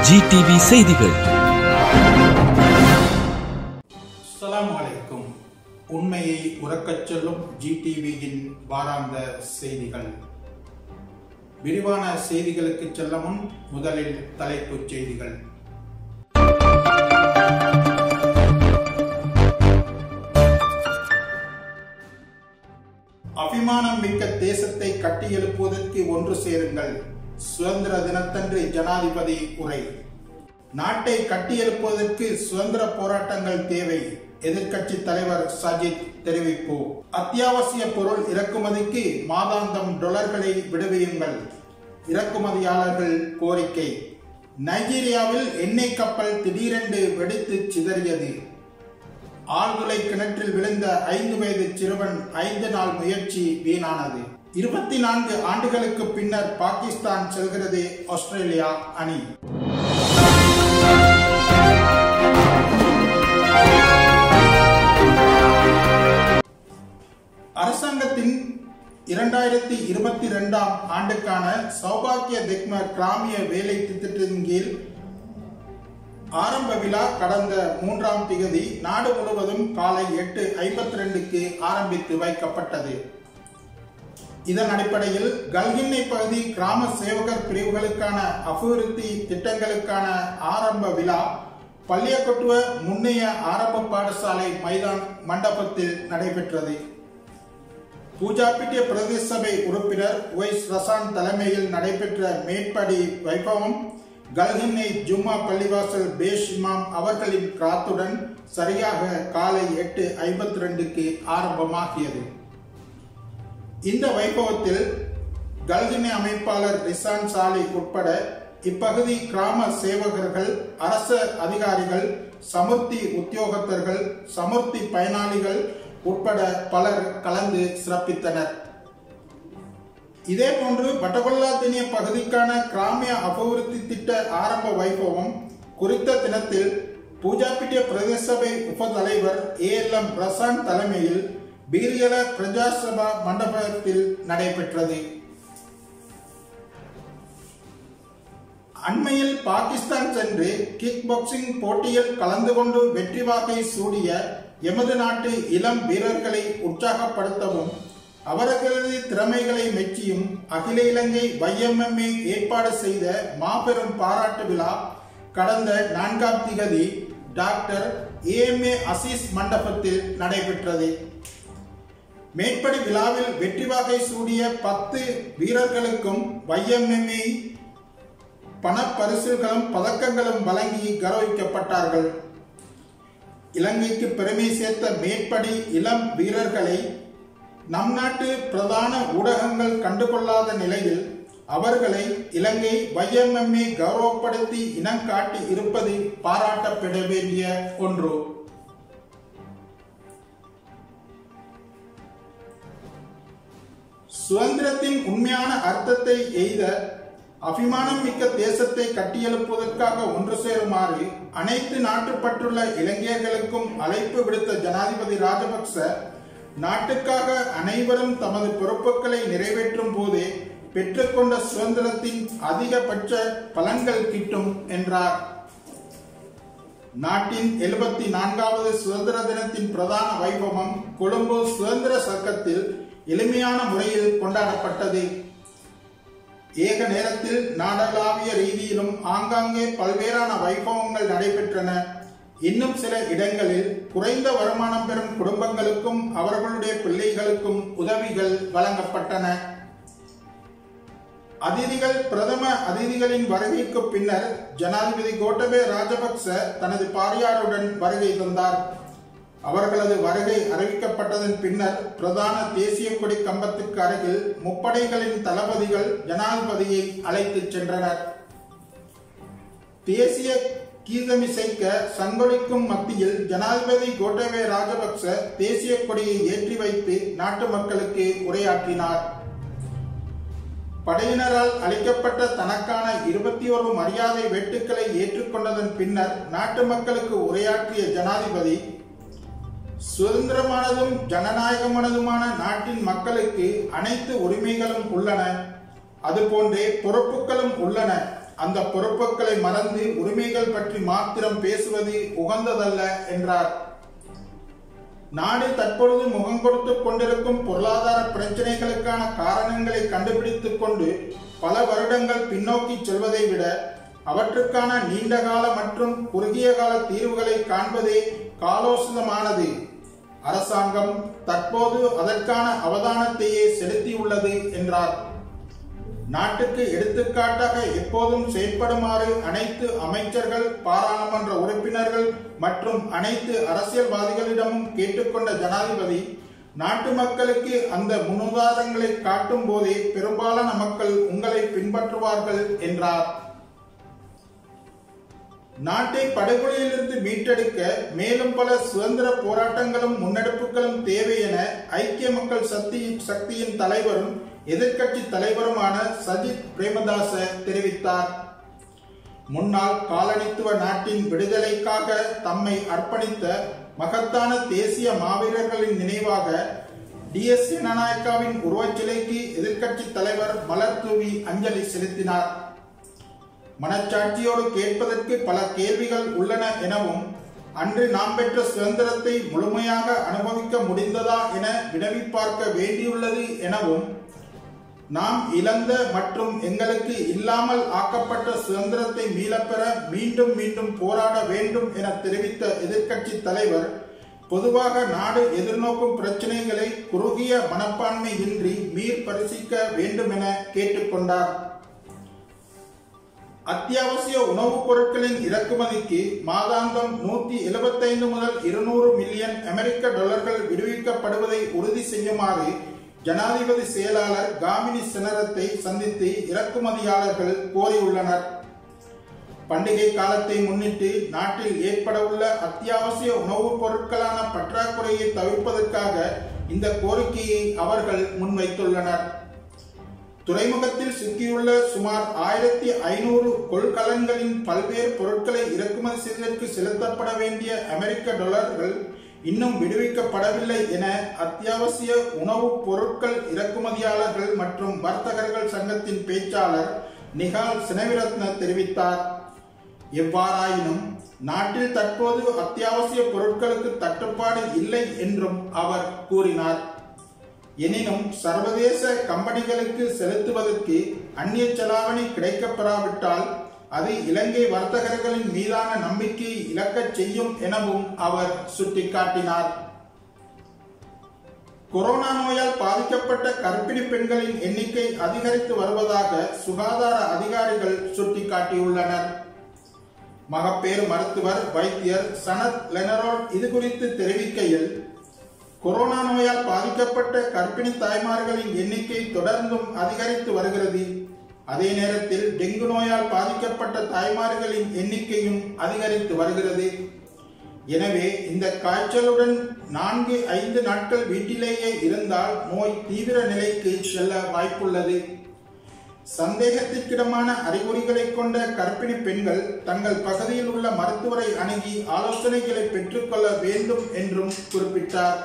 GTV செய்திகள் அஸ்ஸலாமு அலைக்கும் உண்மையை உறக்கச் சொல்லும் ஜிடிவியின் வாராந்த செய்திகள் விரிவான செய்திகளுக்கு செல்ல முன் முதலில் தலைப்புச் செய்திகள் அபிமானம் மிக்க தேசத்தை கட்டியெழுப்புவதற்கு ஒன்று சேருங்கள் சுதந்திர தினத்தன்று ஜனாதிபதி உரை நாட்டை கட்டியெழுப்புவதற்கு சுதந்திர போராட்டங்கள் தேவை எதிர்க்கட்சி தலைவர் சஜித் தெரிவிப்பு அத்தியாவசிய பொருள் இறக்குமதிக்கு மாதாந்தம் டொலர்களை விடுவியுங்கள் இறக்குமதியாளர்கள் கோரிக்கை நைஜீரியாவில் எண்ணெய் கப்பல் திடீரென்று வெடித்து சிதறியது ஆழ்துளை கிணற்றில் விழுந்த ஐந்து வயது சிறுவன் ஐந்து நாள் முயற்சி வீணானது இருபத்தி நான்கு ஆண்டுகளுக்கு பின்னர் பாகிஸ்தான் செல்கிறது ஆஸ்திரேலியா அணி அரசாங்கத்தின் இரண்டாயிரத்தி இருபத்தி ரெண்டாம் ஆண்டுக்கான சௌபாக்கிய திக்ம கிராமிய வேலை திட்டத்தின் கீழ் ஆரம்ப விழா கடந்த மூன்றாம் திகதி நாடு முழுவதும் காலை எட்டு ஐம்பத்தி ரெண்டுக்கு ஆரம்பித்து வைக்கப்பட்டது இதன் அடிப்படையில் கல்கிண்ணை பகுதி கிராம சேவகர் பிரிவுகளுக்கான அபிவிருத்தி திட்டங்களுக்கான ஆரம்ப விழா பள்ளியக்கொட்டுவ முன்னைய ஆரம்ப பாடசாலை மைதான் மண்டபத்தில் நடைபெற்றது பூஜாப்பிட்டிய பிரதேச சபை உறுப்பினர் ஒய்ஸ் ரசான் தலைமையில் நடைபெற்ற மேற்படி வைபவம் கல்ஹின்னை ஜும்மா பள்ளிவாசல் பேஷ் இமாம் அவர்களின் கிராத்துடன் சரியாக காலை எட்டு ஐம்பத்தி ரெண்டுக்கு ஆரம்பமாகியது இந்த வைபவத்தில் கல்ஹின்னை அமைப்பாளர் ரிசான் சாலி உட்பட இப்பகுதி கிராம சேவகர்கள் அரச அதிகாரிகள் சமுர்த்தி உத்தியோகத்தர்கள் சமுர்த்தி பயனாளிகள் உட்பட பலர் கலந்து சிறப்பித்தனர் இதே போன்று வட்டகொல்லா தினிய பகுதிக்கான கிராமிய அபிவிருத்தி திட்ட ஆரம்ப வைபவம் குறித்த தினத்தில் பூஜாப்பிட்டிய பிரதேச சபை உப தலைவர் ஏ எல் எம் ரசான் தலைமையில் பீரியல பிரஜா சபா மண்டபத்தில் நடைபெற்றது அண்மையில் பாகிஸ்தான் சென்று கிக் பாக்ஸிங் போட்டியில் கலந்து கொண்டு வெற்றி வாகை சூடிய எமது நாட்டு இளம் வீரர்களை உற்சாகப்படுத்தவும் அவர்களது திறமைகளை மெச்சியும் அகில இலங்கை வைஎம்எம்ஏ ஏற்பாடு செய்த மாபெரும் பாராட்டு விழா கடந்த நான்காம் திகதி டாக்டர் ஏஎம்ஏ அசீஸ் மண்டபத்தில் நடைபெற்றது மேற்படி விழாவில் வெற்றி வாகை சூடிய பத்து வீரர்களுக்கும் வைஎம்எம்ஏ பணப்பரிசுகளும் பதக்கங்களும் வழங்கி கௌரவிக்கப்பட்டார்கள் இலங்கைக்கு பெருமை சேர்த்த மேற்படி இளம் வீரர்களை நம் நாட்டு பிரதான ஊடகங்கள் கண்டுகொள்ளாத நிலையில் அவர்களை இலங்கை வைஎம்எம்ஏ கௌரவப்படுத்தி இனம் காட்டி இருப்பது பாராட்டப்பட வேண்டிய ஒன்று சுதந்திரத்தின் உண்மையான அர்த்தத்தை எய்த அபிமானம் மிக்க தேசத்தை கட்டியெழுப்புவதற்காக ஒன்று சேருமாறு அனைத்து நாட்டுப்பற்றுள்ள இளைஞர்களுக்கும் அழைப்பு விடுத்த ஜனாதிபதி ராஜபக்ச நாட்டுக்காக அனைவரும் தமது பொறுப்புகளை நிறைவேற்றும் போதே பெற்றுக்கொண்ட சுதந்திரத்தின் அதிகபட்ச பலன்கள் கிட்டும் என்றார் நாட்டின் எழுபத்தி நான்காவது சுதந்திர தினத்தின் பிரதான வைபவம் கொழும்பு சுதந்திர சர்க்கத்தில் எளிமையான முறையில் கொண்டாடப்பட்டது ஏக நேரத்தில் நாடளாவிய ரீதியிலும் ஆங்காங்கே பல்வேறான வைபவங்கள் நடைபெற்றன இன்னும் சில இடங்களில் குறைந்த வருமானம் பெறும் குடும்பங்களுக்கும் அவர்களுடைய பிள்ளைகளுக்கும் உதவிகள் வழங்கப்பட்டன அதிதிகள் பிரதம அதிதிகளின் வருகைக்கு பின்னர் ஜனாதிபதி கோட்டபே ராஜபக்ச தனது பாரியாருடன் வருகை தந்தார் அவர்களது வருகை அறிவிக்கப்பட்டதன் பின்னர் பிரதான தேசிய கொடி கம்பத்துக்கு அருகில் முப்படைகளின் தளபதிகள் ஜனாதிபதியை அழைத்துச் சென்றனர் தேசிய கீதமிசைக்க சங்கொலிக்கும் மத்தியில் ஜனாதிபதி கோட்டபே ராஜபக்ச தேசிய கொடியை ஏற்றி வைத்து நாட்டு மக்களுக்கு உரையாற்றினார் படையினரால் அளிக்கப்பட்ட தனக்கான இருபத்தி ஒரு மரியாதை வெட்டுக்களை ஏற்றுக்கொண்டதன் பின்னர் நாட்டு மக்களுக்கு உரையாற்றிய ஜனாதிபதி சுதந்திரமானதும் ஜனநாயகமானதுமான நாட்டின் மக்களுக்கு அனைத்து உரிமைகளும் உள்ளன அதுபோன்றே பொறுப்புகளும் உள்ளன அந்த பொறுப்புகளை மறந்து உரிமைகள் பற்றி மாத்திரம் பேசுவது உகந்ததல்ல என்றார் நாடு தற்பொழுது முகம் கொடுத்துக் கொண்டிருக்கும் பொருளாதார பிரச்சனைகளுக்கான காரணங்களை கண்டுபிடித்துக் கொண்டு பல வருடங்கள் பின்னோக்கி செல்வதை விட அவற்றுக்கான நீண்டகால மற்றும் குறுகிய கால தீர்வுகளை காண்பதே காலோசிதமானது அரசாங்கம் தற்போது அதற்கான அவதானத்தையே செலுத்தியுள்ளது என்றார் நாட்டுக்கு எடுத்துக்காட்டாக எப்போதும் செயற்படுமாறு அனைத்து அமைச்சர்கள் பாராளுமன்ற உறுப்பினர்கள் மற்றும் அனைத்து அரசியல்வாதிகளிடமும் கேட்டுக்கொண்ட ஜனாதிபதி நாட்டு மக்களுக்கு அந்த முன்னுதாரணங்களை காட்டும் போதே பெரும்பாலான மக்கள் உங்களை பின்பற்றுவார்கள் என்றார் நாட்டை படுகொலையிலிருந்து மீட்டெடுக்க மேலும் பல சுதந்திர போராட்டங்களும் முன்னெடுப்புகளும் தேவை என ஐக்கிய மக்கள் சக்தி சக்தியின் தலைவரும் எதிர்க்கட்சி தலைவருமான சஜித் பிரேமதாச தெரிவித்தார் முன்னாள் காலனித்துவ நாட்டின் விடுதலைக்காக தம்மை அர்ப்பணித்த மகத்தான தேசிய மாவீரர்களின் நினைவாக டி எஸ் சேனநாயக்காவின் உருவச்சிலைக்கு எதிர்க்கட்சி தலைவர் மலர் தூவி அஞ்சலி செலுத்தினார் மனச்சாட்சியோடு கேட்பதற்கு பல கேள்விகள் உள்ளன எனவும் அன்று நாம் பெற்ற சுதந்திரத்தை முழுமையாக அனுபவிக்க முடிந்ததா என வினவி பார்க்க வேண்டியுள்ளது எனவும் நாம் இழந்த மற்றும் எங்களுக்கு இல்லாமல் ஆக்கப்பட்ட சுதந்திரத்தை மீளப்பெற மீண்டும் மீண்டும் போராட வேண்டும் என தெரிவித்த எதிர்க்கட்சி தலைவர் பொதுவாக நாடு எதிர்நோக்கும் பிரச்சனைகளை குறுகிய மனப்பான்மையின்றி மீர் பரிசிக்க வேண்டும் என கேட்டுக்கொண்டார் அத்தியாவசிய உணவுப் பொருட்களின் இறக்குமதிக்கு மாதாந்தம் நூத்தி எழுபத்தைந்து முதல் இருநூறு மில்லியன் அமெரிக்க டாலர்கள் விடுவிக்கப்படுவதை உறுதி செய்யுமாறு ஜனாதிபதி செயலாளர் காமினி செனரத்தை சந்தித்து இறக்குமதியாளர்கள் கோரியுள்ளனர் பண்டிகை காலத்தை முன்னிட்டு நாட்டில் ஏற்படவுள்ள அத்தியாவசிய உணவுப் பொருட்களான பற்றாக்குறையை தவிர்ப்பதற்காக இந்த கோரிக்கையை அவர்கள் முன்வைத்துள்ளனர் துறைமுகத்தில் சிக்கியுள்ள சுமார் ஆயிரத்தி ஐநூறு கொள்கலன்களின் பல்வேறு பொருட்களை இறக்குமதி செய்வதற்கு செலுத்தப்பட வேண்டிய அமெரிக்க டாலர்கள் இன்னும் விடுவிக்கப்படவில்லை என அத்தியாவசிய உணவுப் பொருட்கள் இறக்குமதியாளர்கள் மற்றும் வர்த்தகர்கள் சங்கத்தின் பேச்சாளர் நிகால் சினவிரத்ன தெரிவித்தார் எவ்வாறாயினும் நாட்டில் தற்போது அத்தியாவசிய பொருட்களுக்கு தட்டுப்பாடு இல்லை என்றும் அவர் கூறினார் எனினும் சர்வதேச கம்பெனிகளுக்கு செலுத்துவதற்கு அந்நிய செலாவணி கிடைக்கப்பெறாவிட்டால் அது இலங்கை வர்த்தகர்களின் மீதான நம்பிக்கையை இழக்கச் செய்யும் எனவும் அவர் சுட்டிக்காட்டினார் கொரோனா நோயால் பாதிக்கப்பட்ட கர்ப்பிணி பெண்களின் எண்ணிக்கை அதிகரித்து வருவதாக சுகாதார அதிகாரிகள் சுட்டிக்காட்டியுள்ளனர் மகப்பேறு மருத்துவர் வைத்தியர் சனத் லெனரோல் இது குறித்து தெரிவிக்கையில் கொரோனா நோயால் பாதிக்கப்பட்ட கர்ப்பிணி தாய்மார்களின் எண்ணிக்கை தொடர்ந்தும் அதிகரித்து வருகிறது அதே நேரத்தில் டெங்கு நோயால் பாதிக்கப்பட்ட தாய்மார்களின் எண்ணிக்கையும் அதிகரித்து வருகிறது எனவே இந்த காய்ச்சலுடன் நான்கு ஐந்து நாட்கள் வீட்டிலேயே இருந்தால் நோய் தீவிர நிலைக்கு செல்ல வாய்ப்புள்ளது சந்தேகத்திற்கிடமான அறிகுறிகளை கொண்ட கர்ப்பிணி பெண்கள் தங்கள் பகுதியில் உள்ள மருத்துவரை அணுகி ஆலோசனைகளை பெற்றுக்கொள்ள வேண்டும் என்றும் குறிப்பிட்டார்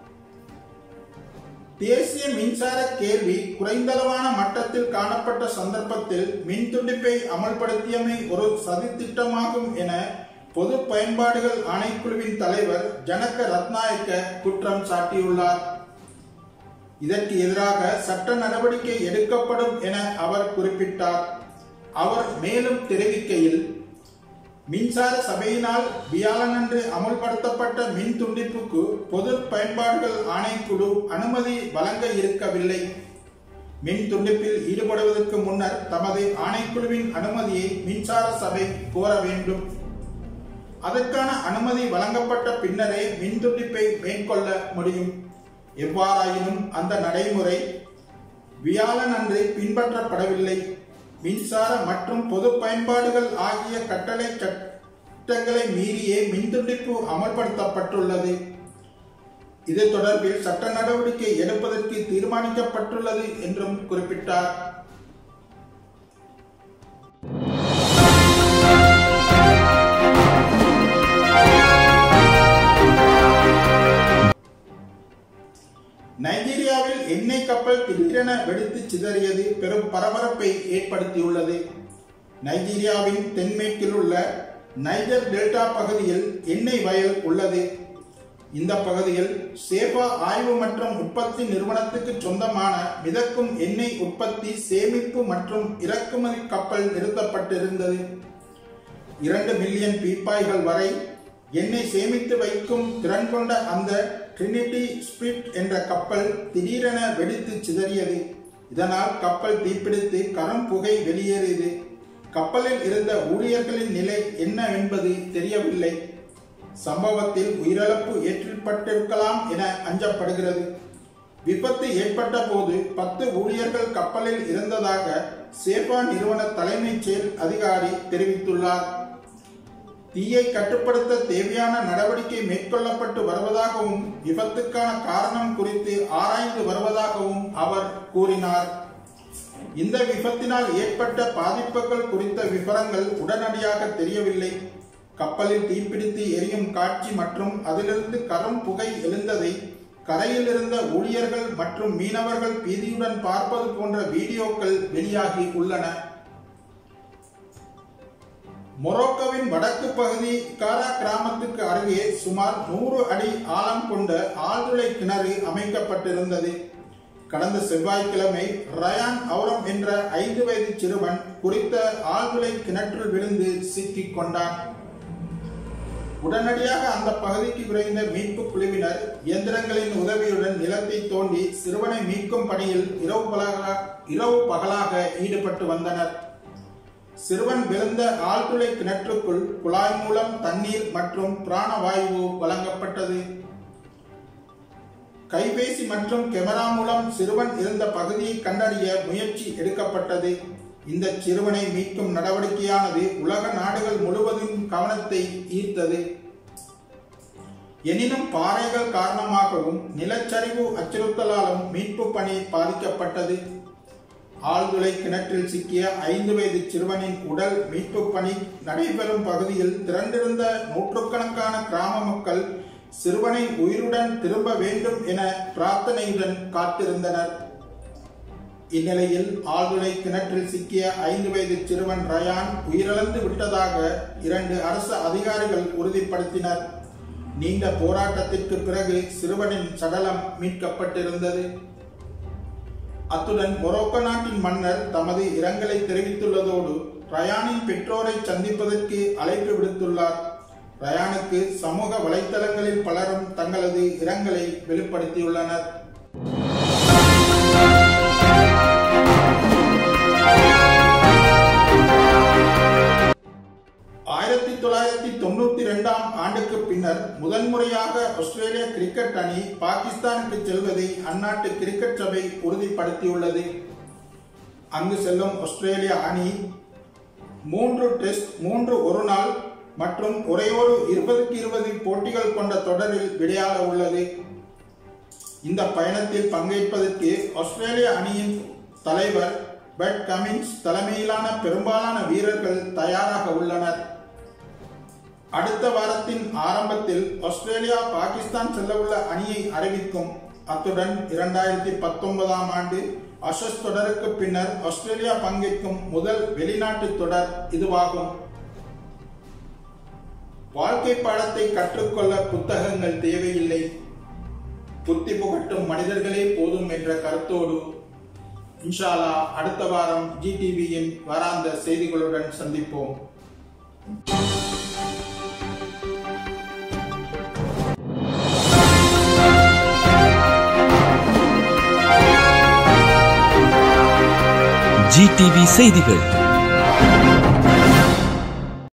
தேசிய மின்சார கேள்வி குறைந்தளவான மட்டத்தில் காணப்பட்ட சந்தர்ப்பத்தில் மின் துண்டிப்பை அமல்படுத்தியமை ஒரு சதித்திட்டமாகும் என பொது பயன்பாடுகள் ஆணைக்குழுவின் தலைவர் ஜனக ரத்நாயக்க குற்றம் சாட்டியுள்ளார் இதற்கு எதிராக சட்ட நடவடிக்கை எடுக்கப்படும் என அவர் குறிப்பிட்டார் அவர் மேலும் தெரிவிக்கையில் மின்சார சபையினால் வியாழனன்று அமுல்படுத்தப்பட்ட மின் துண்டிப்புக்கு பொது பயன்பாடுகள் ஆணைக்குழு அனுமதி வழங்க இருக்கவில்லை மின் துண்டிப்பில் ஈடுபடுவதற்கு முன்னர் தமது ஆணைக்குழுவின் அனுமதியை மின்சார சபை கோர வேண்டும் அதற்கான அனுமதி வழங்கப்பட்ட பின்னரே மின் துண்டிப்பை மேற்கொள்ள முடியும் எவ்வாறாயினும் அந்த நடைமுறை வியாழன் அன்று பின்பற்றப்படவில்லை மின்சார மற்றும் பொது பயன்பாடுகள் ஆகிய கட்டளை சட்டங்களை மீறியே மின்துண்டிப்பு அமல்படுத்தப்பட்டுள்ளது இது தொடர்பில் சட்ட நடவடிக்கை எடுப்பதற்கு தீர்மானிக்கப்பட்டுள்ளது என்றும் குறிப்பிட்டார் நைஜீரியாவில் எண்ணெய் கப்பல் திடீரென வெடித்து சிதறியது பெரும் பரபரப்பை ஏற்படுத்தியுள்ளது நைஜீரியாவின் தென்மேற்கில் உள்ள நைஜர் டெல்டா பகுதியில் எண்ணெய் வயல் உள்ளது இந்த பகுதியில் சேபா ஆய்வு மற்றும் உற்பத்தி நிறுவனத்துக்கு சொந்தமான மிதக்கும் எண்ணெய் உற்பத்தி சேமிப்பு மற்றும் இறக்குமதி கப்பல் நிறுத்தப்பட்டிருந்தது இரண்டு மில்லியன் பீப்பாய்கள் வரை எண்ணெய் சேமித்து வைக்கும் திறன் கொண்ட அந்த ட்ரினிட்டி ஸ்பிரிட் என்ற கப்பல் திடீரென வெடித்து சிதறியது இதனால் கப்பல் தீப்பிடித்து கரும் புகை வெளியேறியது கப்பலில் இருந்த ஊழியர்களின் நிலை என்ன என்பது தெரியவில்லை சம்பவத்தில் உயிரிழப்பு ஏற்பட்டிருக்கலாம் என அஞ்சப்படுகிறது விபத்து ஏற்பட்ட போது பத்து ஊழியர்கள் கப்பலில் இருந்ததாக சேபா நிறுவன தலைமைச் செயல் அதிகாரி தெரிவித்துள்ளார் தீயை கட்டுப்படுத்த தேவையான நடவடிக்கை மேற்கொள்ளப்பட்டு வருவதாகவும் விபத்துக்கான காரணம் குறித்து ஆராய்ந்து வருவதாகவும் அவர் கூறினார் இந்த விபத்தினால் ஏற்பட்ட பாதிப்புகள் குறித்த விவரங்கள் உடனடியாக தெரியவில்லை கப்பலில் தீப்பிடித்து எரியும் காட்சி மற்றும் அதிலிருந்து கரும் புகை எழுந்ததை கரையில் இருந்த ஊழியர்கள் மற்றும் மீனவர்கள் பீதியுடன் பார்ப்பது போன்ற வீடியோக்கள் வெளியாகி உள்ளன மொரோக்கோவின் வடக்கு பகுதி காரா கிராமத்துக்கு அருகே சுமார் நூறு அடி ஆழம் கொண்ட ஆழ்துளை கிணறு அமைக்கப்பட்டிருந்தது கடந்த செவ்வாய்க்கிழமை ரயான் அவுரம் என்ற ஐந்து வயது சிறுவன் குறித்த ஆழ்துளை கிணற்றில் விழுந்து சிக்கிக் கொண்டான் உடனடியாக அந்த பகுதிக்கு விரைந்த மீட்பு குழுவினர் இயந்திரங்களின் உதவியுடன் நிலத்தை தோண்டி சிறுவனை மீட்கும் பணியில் இரவு பகலாக இரவு பகலாக ஈடுபட்டு வந்தனர் சிறுவன் விழுந்த ஆழ்துளை கிணற்றுக்குள் குழாய் மூலம் தண்ணீர் மற்றும் பிராணவாயு வழங்கப்பட்டது கைபேசி மற்றும் கேமரா மூலம் சிறுவன் இருந்த பகுதியை கண்டறிய முயற்சி எடுக்கப்பட்டது இந்த சிறுவனை மீட்கும் நடவடிக்கையானது உலக நாடுகள் முழுவதும் கவனத்தை ஈர்த்தது எனினும் பாறைகள் காரணமாகவும் நிலச்சரிவு அச்சுறுத்தலாலும் மீட்பு பணி பாதிக்கப்பட்டது ஆழ்துளை கிணற்றில் சிக்கிய ஐந்து வயது சிறுவனின் உடல் மீட்பு பணி நடைபெறும் பகுதியில் திரண்டிருந்த நூற்றுக்கணக்கான கிராம மக்கள் சிறுவனை உயிருடன் திரும்ப வேண்டும் என பிரார்த்தனையுடன் காத்திருந்தனர் இந்நிலையில் ஆழ்துளை கிணற்றில் சிக்கிய ஐந்து வயது சிறுவன் ரயான் உயிரிழந்து விட்டதாக இரண்டு அரசு அதிகாரிகள் உறுதிப்படுத்தினர் நீண்ட போராட்டத்திற்கு பிறகு சிறுவனின் சடலம் மீட்கப்பட்டிருந்தது அத்துடன் மொரோக்கோ நாட்டின் மன்னர் தமது இரங்கலை தெரிவித்துள்ளதோடு ரயானின் பெற்றோரை சந்திப்பதற்கு அழைப்பு விடுத்துள்ளார் ரயானுக்கு சமூக வலைத்தளங்களில் பலரும் தங்களது இரங்கலை வெளிப்படுத்தியுள்ளனர் ஆயிரத்தி தொள்ளாயிரத்தி தொண்ணூத்தி இரண்டாம் ஆண்டுக்கு பின்னர் முதன்முறையாக ஆஸ்திரேலிய கிரிக்கெட் அணி பாகிஸ்தானுக்கு செல்வதை அந்நாட்டு கிரிக்கெட் சபை உறுதிப்படுத்தியுள்ளது அங்கு செல்லும் ஆஸ்திரேலிய அணி மூன்று டெஸ்ட் மூன்று ஒரு நாள் மற்றும் ஒரே ஒரு இருபதுக்கு இருபது போட்டிகள் கொண்ட தொடரில் விளையாட உள்ளது இந்த பயணத்தில் பங்கேற்பதற்கு ஆஸ்திரேலிய அணியின் தலைவர் பெட் கமின்ஸ் தலைமையிலான பெரும்பாலான வீரர்கள் தயாராக உள்ளனர் அடுத்த வாரத்தின் ஆரம்பத்தில் ஆஸ்திரேலியா பாகிஸ்தான் செல்லவுள்ள அணியை அறிவிக்கும் அத்துடன் இரண்டாயிரத்தி பத்தொன்பதாம் ஆண்டு அஷஸ் தொடருக்கு பின்னர் ஆஸ்திரேலியா பங்கேற்கும் முதல் வெளிநாட்டு தொடர் இதுவாகும் வாழ்க்கை பாடத்தை கற்றுக்கொள்ள புத்தகங்கள் தேவையில்லை புத்தி புகட்டும் மனிதர்களே போதும் என்ற கருத்தோடு இன்ஷாலா அடுத்த வாரம் ஜிடிவியின் வாராந்த செய்திகளுடன் சந்திப்போம் ஜிடிவி செய்திகள்